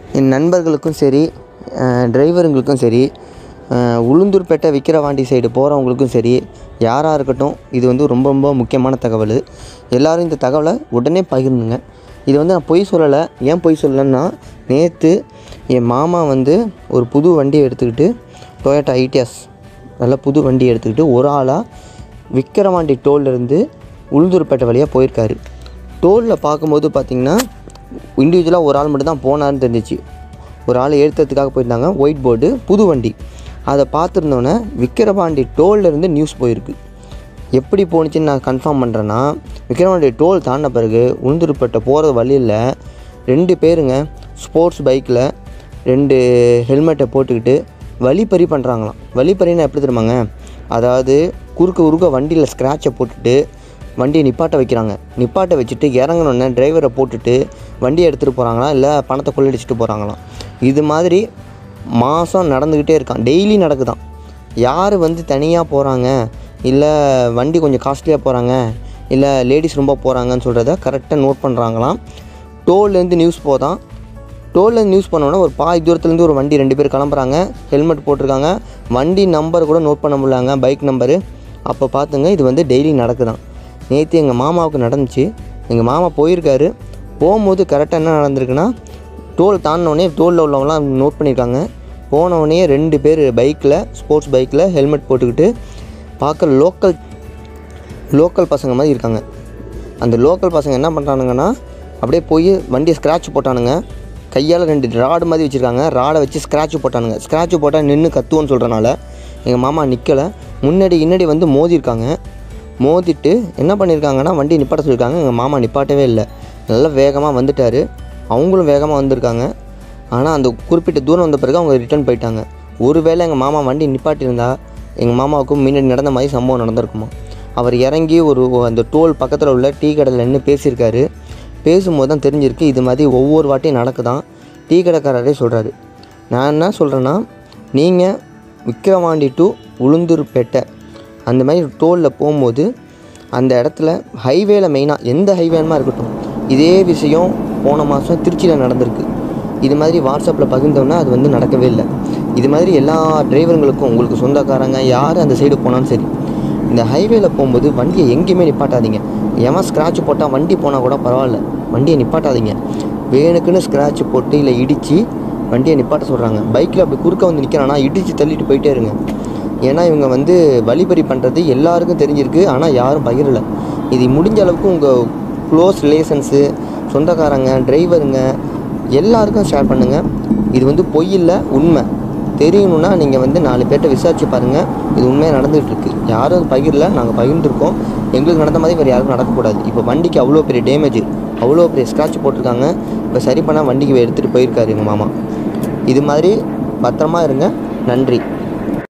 என் நண்பர்களுக்கும் சரி டிரைவருங்களுக்கும் சரி அஹ், உளுந்தூர்பேட்டை விக்கிரவாண்டி சைடு போகிறவங்களுக்கும் சரி யாராக இருக்கட்டும் இது வந்து ரொம்ப ரொம்ப முக்கியமான தகவல் எல்லோரும் இந்த தகவலை உடனே பகிர்ந்துங்க இது வந்து நான் பொய் சொல்லலை ஏன் பொய் சொல்லலைன்னா நேற்று என் மாமா வந்து ஒரு புது வண்டியை எடுத்துக்கிட்டு டொயோட்டா ஐடிஎஸ் நல்ல புது வண்டி எடுத்துக்கிட்டு ஒரு ஆளாக விக்கிரவாண்டி டோல்லேருந்து உளுந்தூர்பேட்டை வழியாக போயிருக்காரு டோலில் பார்க்கும்போது பார்த்திங்கன்னா இண்டிவிஜுவலாக ஒரு ஆள் மட்டும் தான் போனார்னு தெரிஞ்சிச்சு ஒரு ஆள் ஏற்றுறதுக்காக போயிருந்தாங்க ஒயிட் போர்டு புது வண்டி அதை பார்த்துருந்தோன்னே விக்கிரவாண்டி டோல்லேருந்து நியூஸ் போயிருக்கு எப்படி போணுச்சுன்னு நான் கன்ஃபார்ம் பண்ணுறேன்னா விக்கிரவாண்டி டோல் தாண்டின பிறகு உளுந்தூர்பேட்டை போகிற வழியில் ரெண்டு பேருங்க ஸ்போர்ட்ஸ் பைக்கில் ரெண்டு ஹெல்மெட்டை போட்டுக்கிட்டு வழிப்பறி பண்ணுறாங்களாம் வழிப்பறின்னா எப்படி தெரியுமாங்க அதாவது குறுக்க குறுக்க வண்டியில் ஸ்க்ராட்சை போட்டுட்டு வண்டியை நிப்பாட்ட வைக்கிறாங்க நிப்பாட்ட வச்சுட்டு இறங்கினோடனே டிரைவரை போட்டுட்டு வண்டியை எடுத்துகிட்டு போகிறாங்களா இல்லை பணத்தை கொள்ளடிச்சிட்டு போகிறாங்களாம் இது மாதிரி மாதம் நடந்துக்கிட்டே இருக்கான் டெய்லி நடக்குதான் யார் வந்து தனியாக போகிறாங்க இல்லை வண்டி கொஞ்சம் காஸ்ட்லியாக போகிறாங்க இல்லை லேடிஸ் ரொம்ப போகிறாங்கன்னு சொல்கிறத கரெக்டாக நோட் பண்ணுறாங்களாம் டோல்லேருந்து நியூஸ் போதான் டோல்லேருந்து நியூஸ் பண்ணோன்னே ஒரு பாதி தூரத்துலேருந்து ஒரு வண்டி ரெண்டு பேர் கிளம்புறாங்க ஹெல்மெட் போட்டிருக்காங்க வண்டி நம்பர் கூட நோட் பண்ண முடியலாங்க பைக் நம்பரு அப்போ பார்த்துங்க இது வந்து டெய்லி நடக்குதான் நேற்று எங்கள் மாமாவுக்கு நடந்துச்சு எங்கள் மாமா போயிருக்காரு போகும்போது கரெக்டாக என்ன நடந்திருக்குன்னா டோல் தாண்டினோடனே டோலில் உள்ளவங்களாம் நோட் பண்ணியிருக்காங்க போனவொடனே ரெண்டு பேர் பைக்கில் ஸ்போர்ட்ஸ் பைக்கில் ஹெல்மெட் போட்டுக்கிட்டு பார்க்க லோக்கல் லோக்கல் பசங்க மாதிரி இருக்காங்க அந்த லோக்கல் பசங்க என்ன பண்ணுறானுங்கன்னா அப்படியே போய் வண்டியை ஸ்க்ராட்ச் போட்டானுங்க கையால் ரெண்டு ராடு மாதிரி வச்சுருக்காங்க ராடை வச்சு ஸ்க்ராட்ச் போட்டானுங்க ஸ்க்ராட்ச் போட்டால் நின்று கத்துவோன்னு சொல்கிறனால எங்கள் மாமா நிற்கலை முன்னாடி இன்னடி வந்து மோதிருக்காங்க மோதிட்டு என்ன பண்ணியிருக்காங்கன்னா வண்டி நிப்பாட்ட சொல்லியிருக்காங்க எங்கள் மாமா நிப்பாட்டவே இல்லை நல்லா வேகமாக வந்துட்டார் அவங்களும் வேகமாக வந்திருக்காங்க ஆனால் அந்த குறிப்பிட்ட தூரம் வந்த பிறகு அவங்க ரிட்டர்ன் போயிட்டாங்க ஒருவேளை எங்கள் மாமா வண்டி நிப்பாட்டியிருந்தா எங்கள் மாமாவுக்கும் முன்னாடி நடந்த மாதிரி சம்பவம் நடந்திருக்குமா அவர் இறங்கி ஒரு அந்த டோல் பக்கத்தில் உள்ள டீ கடையில் நின்று பேசியிருக்காரு பேசும்போது தான் தெரிஞ்சிருக்கு இது மாதிரி ஒவ்வொரு வாட்டியும் நடக்குதான் டீ கடைக்காரரே சொல்கிறாரு நான் என்ன சொல்கிறேன்னா நீங்கள் விக்கிரவாண்டி டு உளுந்தூர்பேட்டை அந்த மாதிரி டோலில் போகும்போது அந்த இடத்துல ஹைவேல மெயினாக எந்த ஹைவேமா இருக்கட்டும் இதே விஷயம் போன மாதம் திருச்சியில் நடந்திருக்கு இது மாதிரி வாட்ஸ்அப்பில் பகிர்ந்தோன்னா அது வந்து நடக்கவே இல்லை இது மாதிரி எல்லா டிரைவருங்களுக்கும் உங்களுக்கு சொந்தக்காரங்க யார் அந்த சைடு போனாலும் சரி இந்த ஹைவேல போகும்போது வண்டியை எங்கேயுமே நிப்பாட்டாதீங்க எவன் ஸ்க்ராட்ச் போட்டால் வண்டி போனால் கூட பரவாயில்ல வண்டியை நிப்பாட்டாதீங்க வேணுக்குன்னு ஸ்க்ராட்ச் போட்டு இல்லை இடித்து வண்டியை நிப்பாட்ட சொல்கிறாங்க பைக்கில் அப்படி குறுக்க வந்து நிற்கிறானா இடித்து தள்ளிட்டு போயிட்டே இருங்க ஏன்னா இவங்க வந்து வழிபறி பண்ணுறது எல்லாருக்கும் தெரிஞ்சிருக்கு ஆனால் யாரும் பகிரலை இது முடிஞ்ச அளவுக்கு உங்கள் க்ளோஸ் ரிலேஷன்ஸு சொந்தக்காரங்க டிரைவருங்க எல்லாருக்கும் ஷேர் பண்ணுங்கள் இது வந்து பொய் இல்லை உண்மை தெரியணும்னா நீங்கள் வந்து நாலு பேர்கிட்ட விசாரிச்சு பாருங்கள் இது உண்மையாக நடந்துகிட்டு இருக்கு யாரும் பகிரல நாங்கள் பகிர்ந்துருக்கோம் எங்களுக்கு நடந்த மாதிரி வேறு யாருக்கும் நடக்கக்கூடாது இப்போ வண்டிக்கு அவ்வளோ பெரிய டேமேஜ் அவ்வளோ பெரிய ஸ்க்ராட்ச் போட்டிருக்காங்க இப்போ சரி பண்ணால் வண்டிக்கு எடுத்துகிட்டு போயிருக்காரு எங்கள் மாமா இது மாதிரி பத்திரமா இருங்க நன்றி